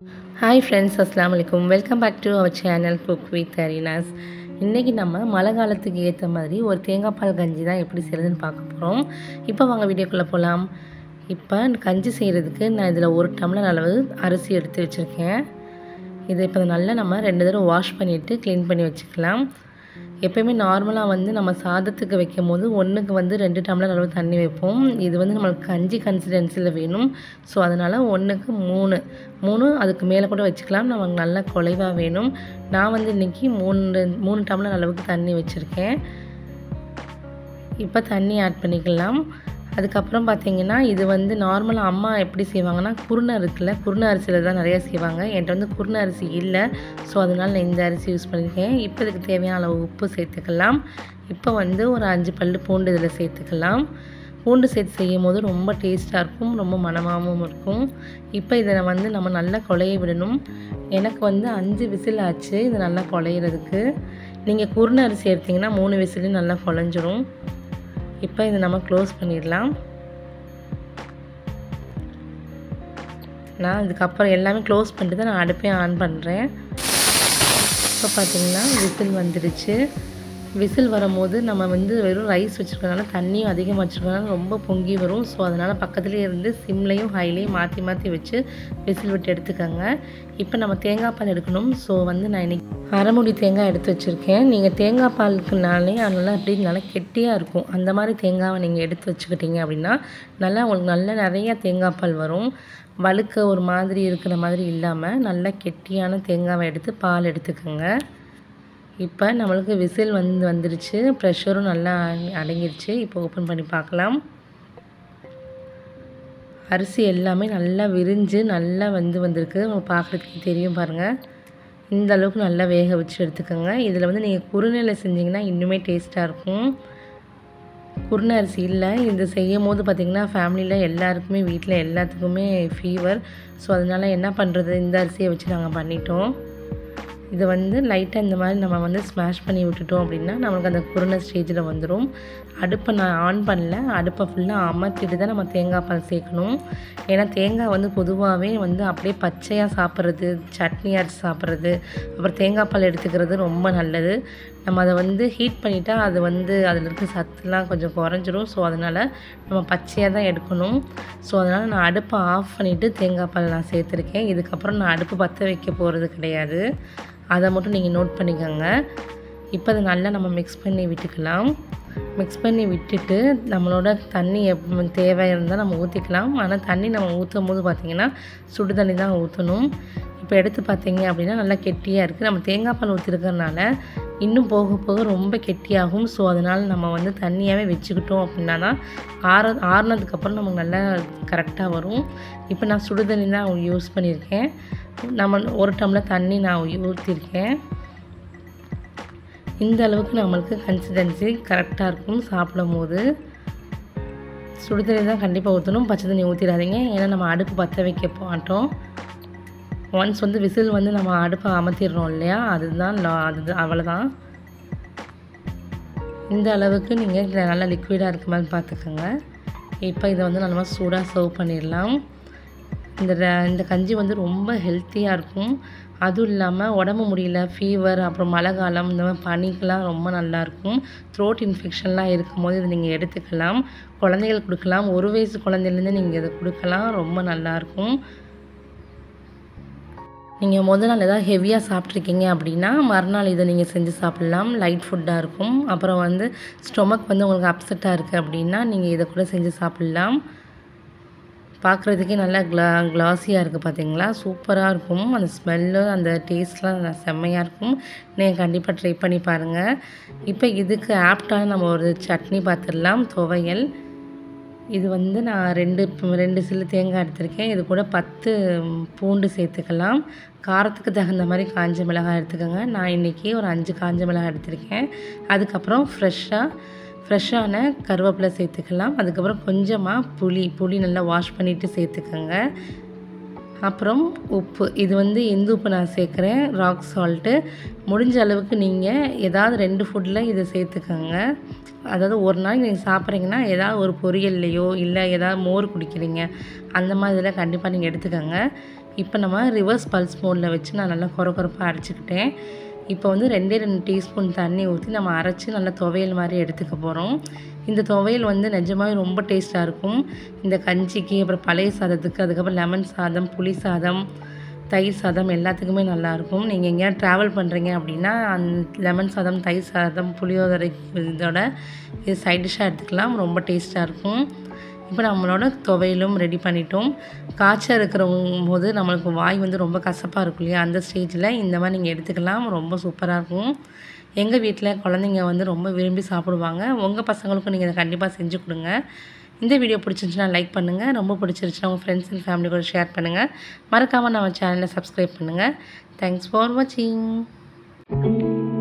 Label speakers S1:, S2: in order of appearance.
S1: hi friends அஸ்லாம் வலைக்கும் welcome back to our channel cook with Arina's இன்றைக்கி நம்ம மழை காலத்துக்கு ஏற்ற மாதிரி ஒரு தேங்காய் பால் கஞ்சி தான் எப்படி செய்கிறதுன்னு பார்க்க போகிறோம் இப்போ வாங்க வீடியோக்குள்ளே போகலாம் இப்போ கஞ்சி செய்கிறதுக்கு நான் இதில் ஒரு டம்ளர் அளவு அரிசி எடுத்து வச்சுருக்கேன் இதை இப்போ நல்லா நம்ம ரெண்டு தடவை வாஷ் பண்ணிவிட்டு க்ளீன் பண்ணி வச்சுக்கலாம் எப்போயுமே நார்மலாக வந்து நம்ம சாதத்துக்கு வைக்கும் போது ஒன்றுக்கு வந்து ரெண்டு டம்ளர் அளவு தண்ணி வைப்போம் இது வந்து நம்மளுக்கு கஞ்சி கன்சிஸ்டன்சியில் வேணும் ஸோ அதனால் ஒன்றுக்கு மூணு மூணு அதுக்கு மேலே கூட வச்சுக்கலாம் நமக்கு நல்லா குலைவாக வேணும் நான் வந்து இன்றைக்கி மூணு மூணு டம்ளர் அளவுக்கு தண்ணி வச்சுருக்கேன் இப்போ தண்ணி ஆட் பண்ணிக்கலாம் அதுக்கப்புறம் பார்த்திங்கன்னா இது வந்து நார்மலாக அம்மா எப்படி செய்வாங்கன்னா குருணை இருக்குல்ல குருணை அரிசியில் தான் நிறையா செய்வாங்க என்கிட்ட வந்து குருணை அரிசி இல்லை ஸோ அதனால் நான் இந்த அரிசி யூஸ் பண்ணியிருக்கேன் இப்போ இதுக்கு தேவையான அளவு உப்பு சேர்த்துக்கலாம் இப்போ வந்து ஒரு அஞ்சு பல் பூண்டு இதில் சேர்த்துக்கலாம் பூண்டு சேர்த்து செய்யும் போது ரொம்ப டேஸ்ட்டாக இருக்கும் ரொம்ப மனமாகவும் இருக்கும் இப்போ இதை வந்து நம்ம நல்லா குழைய விடணும் எனக்கு வந்து அஞ்சு விசில் ஆச்சு இது நல்லா குழையிறதுக்கு நீங்கள் குருணை அரிசி எடுத்திங்கன்னா மூணு விசிலையும் நல்லா குழஞ்சிரும் இப்போ இதை நம்ம க்ளோஸ் பண்ணிடலாம் நான் இதுக்கப்புறம் எல்லாமே க்ளோஸ் பண்ணிட்டு தான் நான் அடுப்பையும் ஆன் பண்ணுறேன் இப்போ பார்த்திங்கன்னா விசில் வந்துடுச்சு விசில் வரும்போது நம்ம வந்து வெறும் ரைஸ் வச்சுருக்கனால தண்ணியும் அதிகமாக வச்சுருக்கனால ரொம்ப பொங்கி வரும் ஸோ அதனால் பக்கத்துலேயே இருந்து சிம்லையும் ஹைலையும் மாற்றி மாற்றி வச்சு விசில் விட்டு எடுத்துக்கோங்க இப்போ நம்ம தேங்காய் பால் எடுக்கணும் ஸோ வந்து நான் இன்றைக்கி அரைமுடி தேங்காய் எடுத்து வச்சுருக்கேன் நீங்கள் தேங்காய் பாலுக்குனாலே அதனால் அப்படி நல்லா கெட்டியாக இருக்கும் அந்த மாதிரி தேங்காவை நீங்கள் எடுத்து வச்சுக்கிட்டீங்க அப்படின்னா நல்லா உங்களுக்கு நல்லா நிறையா தேங்காய் பால் வரும் வழுக்க ஒரு மாதிரி இருக்கிற மாதிரி இல்லாமல் நல்லா கெட்டியான தேங்காவை எடுத்து பால் எடுத்துக்கோங்க இப்போ நம்மளுக்கு விசில் வந்து வந்துருச்சு ப்ரெஷரும் நல்லா அடங்கிருச்சு இப்போ ஓப்பன் பண்ணி பார்க்கலாம் அரிசி எல்லாமே நல்லா விரிஞ்சு நல்லா வந்து வந்திருக்கு உங்களுக்கு பார்க்குறதுக்கு தெரியும் பாருங்கள் இந்த அளவுக்கு நல்லா வேக வச்சு எடுத்துக்கோங்க இதில் வந்து நீங்கள் குறுநிலை செஞ்சிங்கன்னா இன்னுமே டேஸ்ட்டாக இருக்கும் குருணை அரிசி இல்லை இது செய்யும் போது பார்த்திங்கன்னா ஃபேமிலியில் எல்லாருக்குமே வீட்டில் எல்லாத்துக்குமே ஃபீவர் ஸோ அதனால் என்ன பண்ணுறது இந்த அரிசியை வச்சு நாங்கள் பண்ணிட்டோம் இதை வந்து லைட்டாக இந்த மாதிரி நம்ம வந்து ஸ்மாஷ் பண்ணி விட்டுட்டோம் அப்படின்னா நம்மளுக்கு அந்த குருணை ஸ்டேஜில் வந்துடும் அடுப்பை நான் ஆன் பண்ணல அடுப்பை ஃபுல்லாக அமர்த்திட்டு தான் நம்ம தேங்காய் பால் சேர்க்கணும் ஏன்னா தேங்காய் வந்து பொதுவாகவே வந்து அப்படியே பச்சையாக சாப்பிட்றது சட்னி அரைச்சி சாப்பிட்றது அப்புறம் தேங்காய் பால் எடுத்துக்கிறது ரொம்ப நல்லது நம்ம அதை வந்து ஹீட் பண்ணிட்டா அது வந்து அதில் இருக்க சத்துலாம் கொஞ்சம் குறைஞ்சிரும் ஸோ அதனால் நம்ம பச்சையாக தான் எடுக்கணும் ஸோ அதனால் நான் அடுப்பை ஆஃப் பண்ணிவிட்டு தேங்காய் பால் நான் சேர்த்துருக்கேன் இதுக்கப்புறம் நான் அடுப்பு பற்ற வைக்க போகிறது கிடையாது அதை மட்டும் நீங்கள் நோட் பண்ணிக்கோங்க இப்போ அதை நல்லா நம்ம மிக்ஸ் பண்ணி விட்டுக்கலாம் மிக்ஸ் பண்ணி விட்டுட்டு நம்மளோட தண்ணி எப் தேவை இருந்தால் நம்ம ஊற்றிக்கலாம் ஆனால் தண்ணி நம்ம ஊற்றும் போது பார்த்திங்கன்னா சுடு தண்ணி தான் ஊற்றணும் இப்போ எடுத்து பார்த்தீங்க அப்படின்னா நல்லா கெட்டியாக இருக்குது நம்ம தேங்காய் பால் ஊற்றிருக்கறனால இன்னும் போக போக ரொம்ப கெட்டியாகும் ஸோ அதனால் நம்ம வந்து தண்ணியாகவே வச்சுக்கிட்டோம் அப்படின்னா தான் ஆற ஆறுனதுக்கப்புறம் நமக்கு நல்லா கரெக்டாக வரும் இப்போ நான் சுடு தண்ணி தான் யூஸ் பண்ணியிருக்கேன் நம்ம ஒரு டம்ளர் தண்ணி நான் ஊற்றிருக்கேன் இந்த அளவுக்கு நம்மளுக்கு கன்சிஸ்டன்சி கரெக்டாக இருக்கும் சாப்பிடும் போது சுடு தண்ணி தான் கண்டிப்பாக ஊற்றணும் பச்சை தண்ணி ஊற்றிடாதீங்க ஏன்னா நம்ம அடுப்பு பற்ற வைக்க மாட்டோம் ஒன்ஸ் வந்து விசில் வந்து நம்ம அடுப்பை அமர்த்திடுறோம் இல்லையா அதுதான் அது அவ்வளோதான் இந்த அளவுக்கு நீங்கள் நல்லா லிக்விடாக இருக்க மாதிரி பார்த்துக்கோங்க இப்போ இதை வந்து நம்ம சூடாக சர்வ் பண்ணிடலாம் இந்த இந்த கஞ்சி வந்து ரொம்ப ஹெல்த்தியாக இருக்கும் அதுவும் இல்லாமல் உடம்பு முடியல ஃபீவர் அப்புறம் மழை காலம் இந்த மாதிரி பனிக்கெலாம் ரொம்ப நல்லாயிருக்கும் த்ரோட் இன்ஃபெக்ஷன்லாம் இருக்கும்போது இதை நீங்கள் எடுத்துக்கலாம் குழந்தைகள் கொடுக்கலாம் ஒரு வயசு குழந்தைலேருந்து நீங்கள் இதை கொடுக்கலாம் ரொம்ப நல்லாயிருக்கும் நீங்கள் முதல் நாள் எதாவது ஹெவியாக சாப்பிட்ருக்கீங்க அப்படின்னா மறுநாள் இதை நீங்கள் செஞ்சு சாப்பிட்லாம் லைட் ஃபுட்டாக இருக்கும் அப்புறம் வந்து ஸ்டொமக் வந்து உங்களுக்கு அப்செட்டாக இருக்குது அப்படின்னா நீங்கள் இதை கூட செஞ்சு சாப்பிட்லாம் பார்க்குறதுக்கே நல்லா க்ளா க்ளாஸியாக இருக்குது பார்த்தீங்களா சூப்பராக இருக்கும் அந்த ஸ்மெல்லு அந்த டேஸ்ட்லாம் செம்மையாக இருக்கும் நீங்கள் கண்டிப்பாக ட்ரை பண்ணி பாருங்கள் இப்போ இதுக்கு ஆப்டான நம்ம ஒரு சட்னி பார்த்துடலாம் துவையல் இது வந்து நான் ரெண்டு ரெண்டு சில்லு தேங்காய் எடுத்திருக்கேன் இது கூட பத்து பூண்டு சேர்த்துக்கலாம் காரத்துக்கு தகுந்த மாதிரி காஞ்ச மிளகாய் எடுத்துக்கோங்க நான் இன்றைக்கி ஒரு அஞ்சு காஞ்ச மிளகாய் எடுத்திருக்கேன் அதுக்கப்புறம் ஃப்ரெஷ்ஷாக ஃப்ரெஷ்ஷான கருவேப்பிலை சேர்த்துக்கலாம் அதுக்கப்புறம் கொஞ்சமாக புளி புளி நல்லா வாஷ் பண்ணிவிட்டு சேர்த்துக்கோங்க அப்புறம் உப்பு இது வந்து எந்த உப்பு நான் சேர்க்குறேன் ராக் சால்ட்டு முடிஞ்ச அளவுக்கு நீங்கள் ஏதாவது ரெண்டு ஃபுட்டில் இதை சேர்த்துக்கோங்க அதாவது ஒரு நாள் நீங்கள் சாப்பிட்றீங்கன்னா ஏதாவது ஒரு பொரியல்லையோ இல்லை ஏதாவது மோர் குடிக்கிறீங்க அந்த மாதிரி இதில் கண்டிப்பாக நீங்கள் எடுத்துக்கோங்க இப்போ நம்ம ரிவர்ஸ் பல்ஸ் மோடில் வச்சு நான் நல்லா குறை குறைப்பாக அரைச்சிக்கிட்டேன் இப்போ வந்து ரெண்டே ரெண்டு டீஸ்பூன் தண்ணி ஊற்றி நம்ம அரைச்சி நல்லா துவையல் மாதிரி எடுத்துக்க போகிறோம் இந்த துவையல் வந்து நிஜமாவே ரொம்ப டேஸ்ட்டாக இருக்கும் இந்த கஞ்சிக்கு அப்புறம் பழைய சாதத்துக்கு அதுக்கப்புறம் லெமன் சாதம் புளி சாதம் தயிர் சாதம் எல்லாத்துக்குமே நல்லாயிருக்கும் நீங்கள் எங்கேயாவது ட்ராவல் பண்ணுறீங்க அப்படின்னா அந்த லெமன் சாதம் தயிர் சாதம் புளியோதரை இதோட இது சைட் டிஷ்ஷாக எடுத்துக்கலாம் ரொம்ப டேஸ்ட்டாக இருக்கும் இப்போ நம்மளோட துவையலும் ரெடி பண்ணிட்டோம் காய்ச்சல் இருக்கிற போது நம்மளுக்கு வாய் வந்து ரொம்ப கசப்பாக இருக்கும் இல்லையா அந்த ஸ்டேஜில் இந்த மாதிரி நீங்கள் எடுத்துக்கலாம் ரொம்ப சூப்பராக இருக்கும் எங்கள் வீட்டில் குழந்தைங்க வந்து ரொம்ப விரும்பி சாப்பிடுவாங்க உங்கள் பசங்களுக்கும் நீங்கள் இதை கண்டிப்பாக செஞ்சு கொடுங்க இந்த வீடியோ பிடிச்சிருந்துச்சுன்னா லைக் பண்ணுங்கள் ரொம்ப பிடிச்சிருச்சுன்னா உங்கள் ஃப்ரெண்ட்ஸ் அண்ட் ஃபேமிலி கூட ஷேர் பண்ணுங்கள் மறக்காமல் நம்ம சேனலை சப்ஸ்கிரைப் பண்ணுங்கள் தேங்க்ஸ் ஃபார் வாட்சிங்